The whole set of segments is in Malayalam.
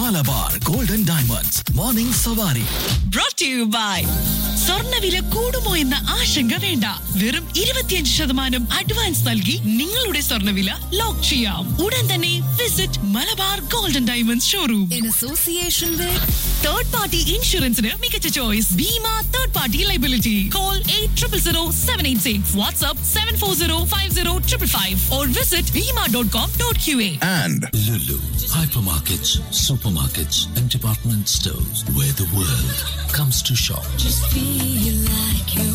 മലബാർ ഗോൾഡൻ ഡയമണ്ട്സ് മോർണിംഗ് സവാരി brought to you by സ്വർണ്ണവില കൂടുമോ എന്ന ആശങ്ക വേണ്ട വെറും ഇരുപത്തിയഞ്ച് ശതമാനം അഡ്വാൻസ് നൽകി നിങ്ങളുടെ സ്വർണ്ണവില ലോക്ക് ചെയ്യാം ഉടൻ തന്നെ visit Malabar golden diamonds showroom in association with third party ഇൻഷുറൻസിന് മികച്ച choice Bhima third party liability call eight triple zero seven eight six WhatsApp seven four zero five zero triple five or visit Bhima dot com dot Q A and Lulu, hypermarkets, supermarkets, and department stores where the world comes to shop. feel like you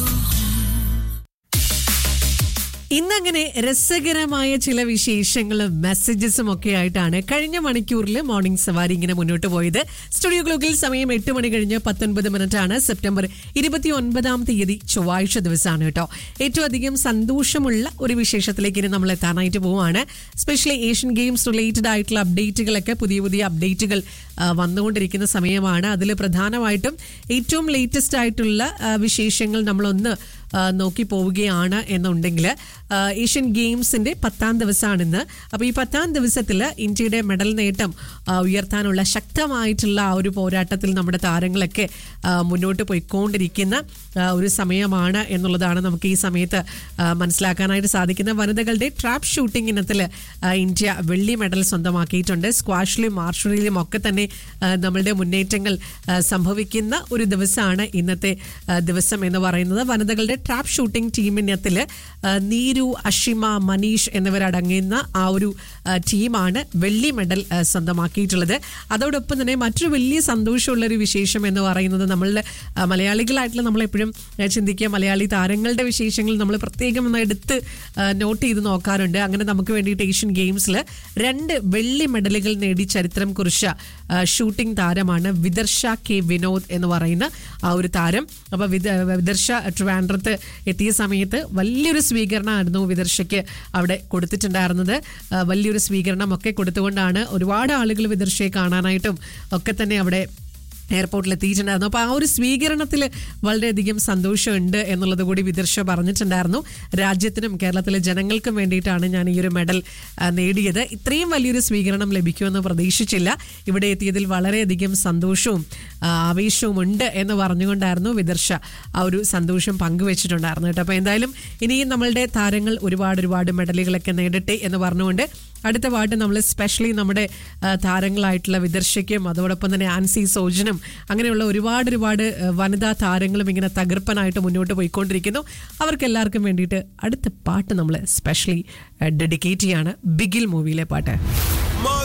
ഇന്നങ്ങനെ രസകരമായ ചില വിശേഷങ്ങളും മെസ്സേജസും ഒക്കെ ആയിട്ടാണ് കഴിഞ്ഞ മണിക്കൂറിൽ മോർണിംഗ് സവാരി ഇങ്ങനെ മുന്നോട്ട് പോയത് സ്റ്റുഡിയോ ക്ലോക്കിൽ സമയം എട്ട് മണി കഴിഞ്ഞ് പത്തൊൻപത് മിനിറ്റ് ആണ് സെപ്റ്റംബർ ഇരുപത്തി ഒൻപതാം തീയതി ചൊവ്വാഴ്ച ദിവസമാണ് കേട്ടോ ഏറ്റവും അധികം സന്തോഷമുള്ള ഒരു വിശേഷത്തിലേക്ക് ഇനി നമ്മൾ എത്താനായിട്ട് പോവുകയാണ് സ്പെഷ്യലി ഏഷ്യൻ ഗെയിംസ് റിലേറ്റഡ് ആയിട്ടുള്ള അപ്ഡേറ്റുകളൊക്കെ പുതിയ പുതിയ അപ്ഡേറ്റുകൾ ആ, വന്നുകൊണ്ടിരിക്കുന്ന സമയമാണ് അതിൽ പ്രധാനമായിട്ടും ഏറ്റവും ലേറ്റസ്റ്റ് ആയിട്ടുള്ള ആ, വിശേഷങ്ങൾ നമ്മളൊന്ന് ആ, നോക്കി പോവുകയാണ് എന്നുണ്ടെങ്കിൽ ആ, ഏഷ്യൻ ഗെയിംസിന്റെ പത്താം ദിവസമാണ് ഇന്ന് അപ്പോൾ ഈ പത്താം ദിവസത്തിൽ ഇന്ത്യയുടെ മെഡൽ നേട്ടം ആ, ഉയർത്താനുള്ള ശക്തമായിട്ടുള്ള ആ ഒരു പോരാട്ടത്തിൽ നമ്മുടെ താരങ്ങളൊക്കെ ആ, മുന്നോട്ട് പോയിക്കൊണ്ടിരിക്കുന്ന ആ, ഒരു സമയമാണ് എന്നുള്ളതാണ് നമുക്ക് ഈ സമയത്ത് ആ, മനസ്സിലാക്കാനായിട്ട് സാധിക്കുന്ന വനിതകളുടെ ട്രാപ്പ് ഷൂട്ടിംഗ് ഇനത്തിൽ ആ, ഇന്ത്യ വെള്ളി മെഡൽ സ്വന്തമാക്കിയിട്ടുണ്ട് സ്ക്വാഷിലും മാർഷറിലും ഒക്കെ തന്നെ ആ, നമ്മളുടെ മുന്നേറ്റങ്ങൾ ആ, സംഭവിക്കുന്ന ഒരു ദിവസമാണ് ഇന്നത്തെ ആ, ദിവസം എന്ന് പറയുന്നത് വനിതകളുടെ ട്രാപ്പ് ഷൂട്ടിംഗ് ടീമിനത്തിൽ നീരു അഷിമ മനീഷ് എന്നിവരടങ്ങുന്ന ആ ഒരു ആ, ടീമാണ് വെള്ളി മെഡൽ ആ, സ്വന്തമാക്കിയിട്ടുള്ളത് അതോടൊപ്പം തന്നെ മറ്റൊരു വലിയ സന്തോഷമുള്ള ഒരു വിശേഷം എന്ന് പറയുന്നത് നമ്മളുടെ ആ, മലയാളികളായിട്ടുള്ള നമ്മളെപ്പോഴും ആ, ചിന്തിക്കുക മലയാളി താരങ്ങളുടെ വിശേഷങ്ങൾ നമ്മൾ പ്രത്യേകം ഒന്ന് എടുത്ത് ആ, നോട്ട് ചെയ്ത് നോക്കാറുണ്ട് അങ്ങനെ നമുക്ക് വേണ്ടിയിട്ട് ഏഷ്യൻ ഗെയിംസിൽ രണ്ട് വെള്ളി മെഡലുകൾ നേടി ചരിത്രം കുറിച്ച ആ, ഷൂട്ടിംഗ് താരമാണ് വിദർശ കെ വിനോദ് എന്ന് പറയുന്ന ആ ഒരു താരം അപ്പോൾ വിദ വിദർശ ട്രിവാൻഡ്രത്ത് എത്തിയ സമയത്ത് വലിയൊരു സ്വീകരണമായിരുന്നു വിദർശയ്ക്ക് അവിടെ കൊടുത്തിട്ടുണ്ടായിരുന്നത് ആ, വലിയൊരു സ്വീകരണം ഒക്കെ കൊടുത്തുകൊണ്ടാണ് ഒരുപാട് ആളുകൾ വിദർശയെ കാണാനായിട്ടും ഒക്കെ തന്നെ അവിടെ എയർപോർട്ടിൽ എത്തിയിട്ടുണ്ടായിരുന്നു അപ്പോൾ ആ ഒരു സ്വീകരണത്തിൽ വളരെയധികം സന്തോഷമുണ്ട് എന്നുള്ളത് കൂടി വിദർശ പറഞ്ഞിട്ടുണ്ടായിരുന്നു രാജ്യത്തിനും കേരളത്തിലെ ജനങ്ങൾക്കും വേണ്ടിയിട്ടാണ് ഞാൻ ഈ ഒരു മെഡൽ ആ, നേടിയത് ഇത്രയും വലിയൊരു സ്വീകരണം ലഭിക്കുമെന്ന് പ്രതീക്ഷിച്ചില്ല ഇവിടെ എത്തിയതിൽ വളരെയധികം സന്തോഷവും ആ, ആവേശവും ഉണ്ട് എന്ന് പറഞ്ഞുകൊണ്ടായിരുന്നു വിദർശ ആ ഒരു സന്തോഷം പങ്കുവെച്ചിട്ടുണ്ടായിരുന്നു കേട്ടോ അപ്പോൾ എന്തായാലും ഇനിയും നമ്മളുടെ താരങ്ങൾ ഒരുപാട് ഒരുപാട് മെഡലുകളൊക്കെ നേടട്ടെ എന്ന് പറഞ്ഞുകൊണ്ട് അടുത്ത പാട്ട് നമ്മൾ സ്പെഷ്യലി നമ്മുടെ ആ, താരങ്ങളായിട്ടുള്ള വിദർശയ്ക്കും അതോടൊപ്പം തന്നെ ആൻസി സോജനും അങ്ങനെയുള്ള ഒരുപാട് ഒരുപാട് ആ, വനിതാ താരങ്ങളും ഇങ്ങനെ തകർപ്പനായിട്ട് മുന്നോട്ട് പോയിക്കൊണ്ടിരിക്കുന്നു അവർക്ക് എല്ലാവർക്കും വേണ്ടിയിട്ട് അടുത്ത പാട്ട് നമ്മൾ സ്പെഷ്യലി ഡെഡിക്കേറ്റ് ചെയ്യാണ് ബിഗിൽ മൂവിയിലെ പാട്ട്